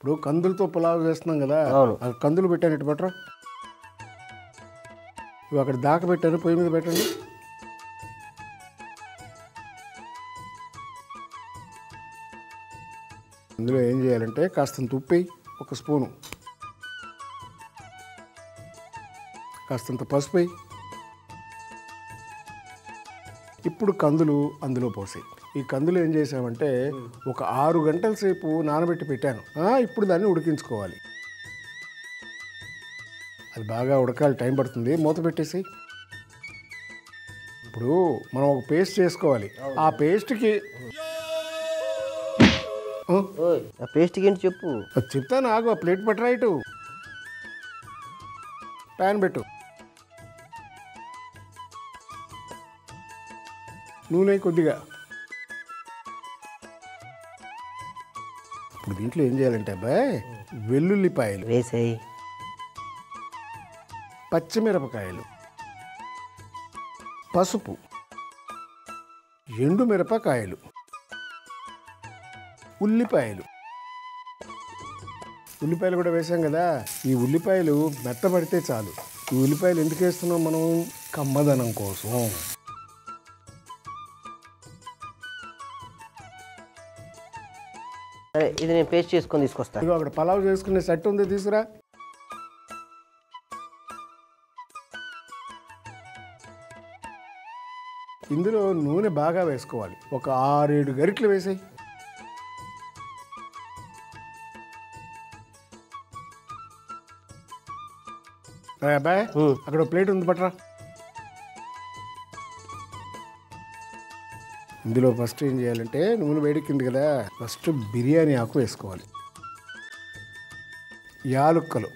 ఇప్పుడు కందులతో పులావ్ చేస్తున్నాం కదా అవును. ఆ కందులు పెట్టాను ఇటు పట్టరా ఇవి అక్కడ దాకా పెట్టాను పొయ్యి మీద పెట్టండి ఇందులో ఏం చేయాలంటే కాస్తంత ఉప్పు వేయి, ఒక స్పూను కాస్తంత పసుపు వేయి. ఇప్పుడు కందులు అందులో పోసాయి ఈ కందులు ఏం చేసామంటే ఒక ఆరు గంటల సేపు నానబెట్టి పెట్టాను ఆ, ఇప్పుడు దాన్ని ఉడికించుకోవాలి అది బాగా ఉడకాలి టైం పడుతుంది మూత పెట్టేసి ఇప్పుడు మనం ఒక పేస్ట్ చేసుకోవాలి ఆ పేస్ట్కి ఆ, ఓయ్ ఆ పేస్ట్కి ఏంటి చెప్పు అది చెప్తాను ఆగు ఆ ప్లేట్ పట్టరా ఇటు ప్యాన్ పెట్టు నూనె కొద్దిగా ఇప్పుడు దీంట్లో ఏం చేయాలంటే అబ్బాయి వెల్లుల్లిపాయలు వేసేయి పచ్చిమిరపకాయలు పసుపు ఎండు మిరపకాయలు ఉల్లిపాయలు ఉల్లిపాయలు కూడా వేసాం కదా ఈ ఉల్లిపాయలు మెత్తబడితే చాలు ఈ ఉల్లిపాయలు ఎందుకు వేస్తున్నాం మనం కమ్మదనం కోసం సరే ఇది నేను పేస్ట్ చేసుకొని తీసుకొస్తాను ఇదిగో అక్కడ పలావ్ చేసుకునే సెట్ ఉంది తీసుకురా ఇందులో నూనె బాగా వేసుకోవాలి ఒక ఆరేడు గరిట్లు వేసాయి అబ్బాయి ఉమ్. అక్కడ ఒక ప్లేట్ ఉంది పట్రా ఇందులో ఫస్ట్ ఏం చేయాలంటే నూనె వేడెక్కింది కదా ఫస్ట్ బిర్యానీ ఆకు వేసుకోవాలి యాలుక్కలు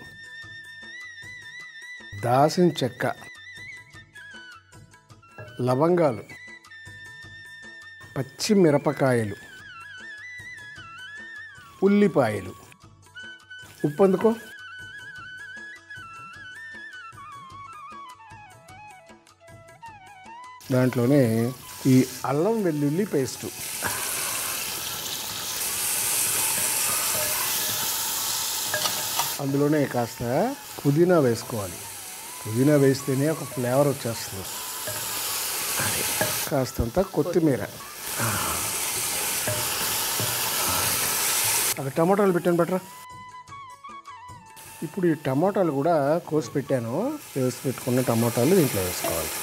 దాసిన చెక్క లవంగాలు పచ్చి మిరపకాయలు ఉల్లిపాయలు ఉప్పు అందుకో దాంట్లోనే ఈ అల్లం వెల్లుల్లి పేస్టు అందులోనే కాస్త పుదీనా వేసుకోవాలి పుదీనా వేస్తేనే ఒక ఫ్లేవర్ వచ్చేస్తుంది అది. కాస్తంత కొత్తిమీర అక్కడ టమాటాలు పెట్టాను బట్రా ఇప్పుడు ఈ టమాటాలు కూడా కోసి పెట్టాను వేసి పెట్టుకున్న టమాటాలు దీంట్లో వేసుకోవాలి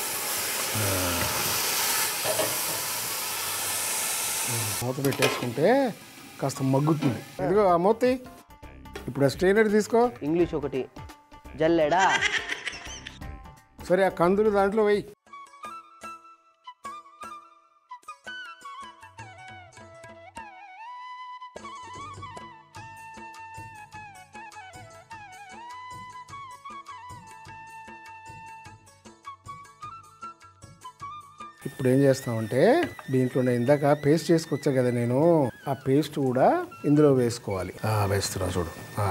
మూత పెట్టేసుకుంటే కాస్త మగ్గుతుంది ఇదిగో ఆ మూతి ఇప్పుడు ఆ స్ట్రైనర్ తీసుకో ఇంగ్లీష్ ఒకటి జల్లెడా సరే ఆ కందులు దాంట్లో వెయ్యి ఇప్పుడు ఏం చేస్తామంటే దీంట్లో ఇందాక పేస్ట్ చేసుకొచ్చా కదా నేను ఆ పేస్ట్ కూడా ఇందులో వేసుకోవాలి ఆ, వేస్తున్నా చూడు ఆ.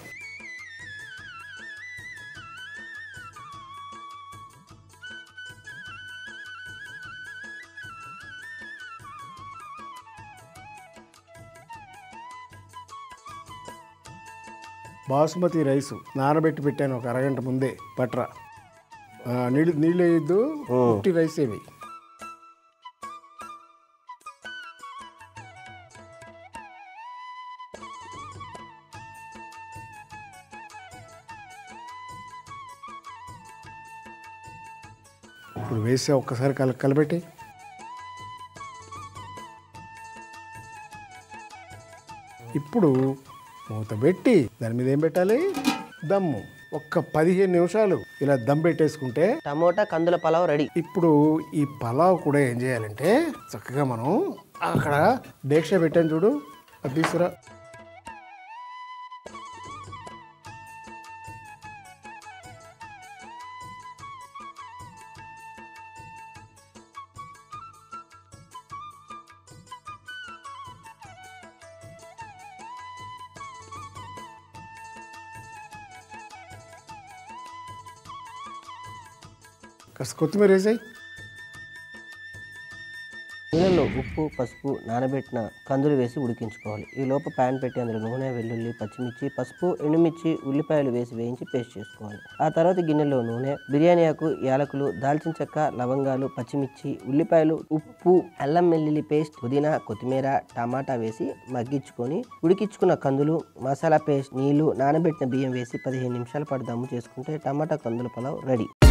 బాసుమతి రైస్ నానబెట్టి పెట్టాను ఒక అరగంట ముందే పట్రా ఆ, నీళ్ళు నీళ్ళు వేయద్దు ఉట్టి రైస్ ఏవి ఇప్పుడు వేసే ఒక్కసారి కల కలబెట్టి ఇప్పుడు మూత పెట్టి దాని మీద ఏం పెట్టాలి దమ్ము ఒక్క పదిహేను నిమిషాలు ఇలా దమ్ పెట్టేసుకుంటే టమోటా కందుల పలావ్ రెడీ ఇప్పుడు ఈ పలావ్ కూడా ఏం చేయాలంటే చక్కగా మనం అక్కడ డేక్ష పెట్టాను చూడు అది తీసుకురా కాస్త కొత్తిమీర వేసాయి నీళ్ళు ఉప్పు పసుపు నానబెట్టిన కందులు వేసి ఉడికించుకోవాలి ఈ లోపు ప్యాన్ పెట్టి అందులో నూనె వెల్లుల్లి పచ్చిమిర్చి పసుపు ఎండుమిర్చి ఉల్లిపాయలు వేసి వేయించి పేస్ట్ చేసుకోవాలి ఆ తర్వాత గిన్నెలో నూనె బిర్యానీ ఆకు యాలకులు దాల్చిన చెక్క లవంగాలు పచ్చిమిర్చి ఉల్లిపాయలు ఉప్పు అల్లం వెల్లుల్లి పేస్ట్ పుదీనా కొత్తిమీర టమాటా వేసి మగ్గించుకొని ఉడికించుకున్న కందులు మసాలా పేస్ట్ నీళ్లు నానబెట్టిన బియ్యం వేసి పదిహేను నిమిషాల పాటు దమ్ము చేసుకుంటే టమాటా కందుల పలావ్ రెడీ